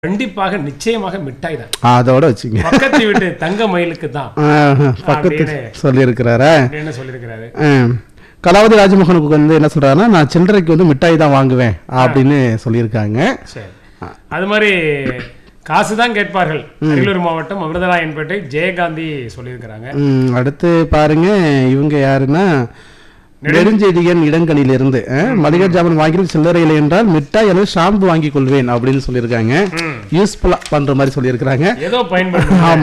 கண்டிப்பாக நிச்சயமாக மிட்டாய் தான் அதோட வச்சுங்க பக்கத்து வீட்டு தங்க மயிலுக்கு தான் ஆஹ், பக்கத்து அப்படின்னு. சொல்லியிருக்கிறாரா அப்படின்னு சொல்லியிருக்கிறாரு ஆஹ். கலாவதி ராஜமோகனுக்கு வந்து என்ன சொல்றாருன்னா நான் சில்லறைக்கு வந்து மிட்டாய் தான் வாங்குவேன் அப்படின்னு சொல்லியிருக்காங்க சரி அது மாதிரி காசு தான் கேட்பார்கள் அரியலூர் மாவட்டம் அமிர்தராயன்பேட்டை ஜெயகாந்தி சொல்லியிருக்கிறாங்க ம், அடுத்து பாருங்க இவங்க யாருன்னா நெடுஞ்செழியன் இடங்கணிலிருந்து அஹ், மளிகை ஜாமான் வாங்கி சில்லறை இல்லை என்றால் மிட்டாய் அல்லது ஷாம்பு வாங்கி கொள்வேன் அப்படின்னு சொல்லியிருக்காங்க ம். யூஸ்ஃபுல்லா பண்ற மாதிரி சொல்லியிருக்கிறாங்க ஏதோ பயன்படுத்த